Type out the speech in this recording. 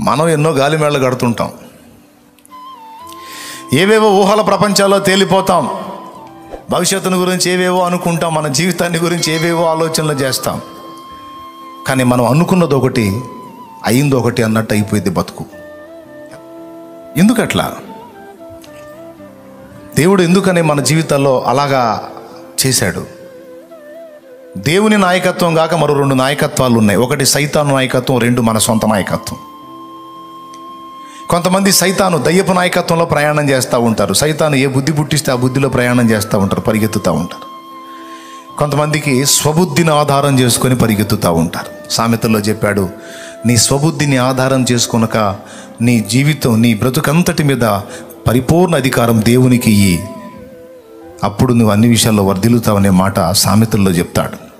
మనం ఎన్నో గాలిమేళలు కడుతుంటాం ఏవేవో ఊహల ప్రపంచాల్లో తేలిపోతాం భవిష్యత్తును గురించి ఏవేవో అనుకుంటాం మన జీవితాన్ని గురించి ఏవేవో ఆలోచనలు చేస్తాం కానీ మనం అనుకున్నది ఒకటి అయింది ఒకటి అన్నట్టు అయిపోయింది బతుకు ఎందుకట్లా దేవుడు ఎందుకని మన జీవితాల్లో అలాగా చేశాడు దేవుని నాయకత్వం కాక మరో రెండు నాయకత్వాలు ఉన్నాయి ఒకటి సైతాను నాయకత్వం రెండు మన సొంత నాయకత్వం కొంతమంది సైతాను దయ్యపు నాయకత్వంలో ప్రయాణం చేస్తూ ఉంటారు సైతాను ఏ బుద్ధి పుట్టిస్తే ఆ బుద్ధిలో ప్రయాణం చేస్తూ ఉంటారు పరిగెత్తుతూ ఉంటారు కొంతమందికి స్వబుద్ధిని ఆధారం చేసుకొని పరిగెత్తుతూ ఉంటారు సామెతల్లో చెప్పాడు నీ స్వబుద్ధిని ఆధారం చేసుకొనక నీ జీవితం నీ బ్రతుకంతటి మీద పరిపూర్ణ అధికారం దేవునికి ఇయ్యి అప్పుడు నువ్వు అన్ని విషయాల్లో వర్ధిల్లుతావనే మాట సామెతల్లో చెప్తాడు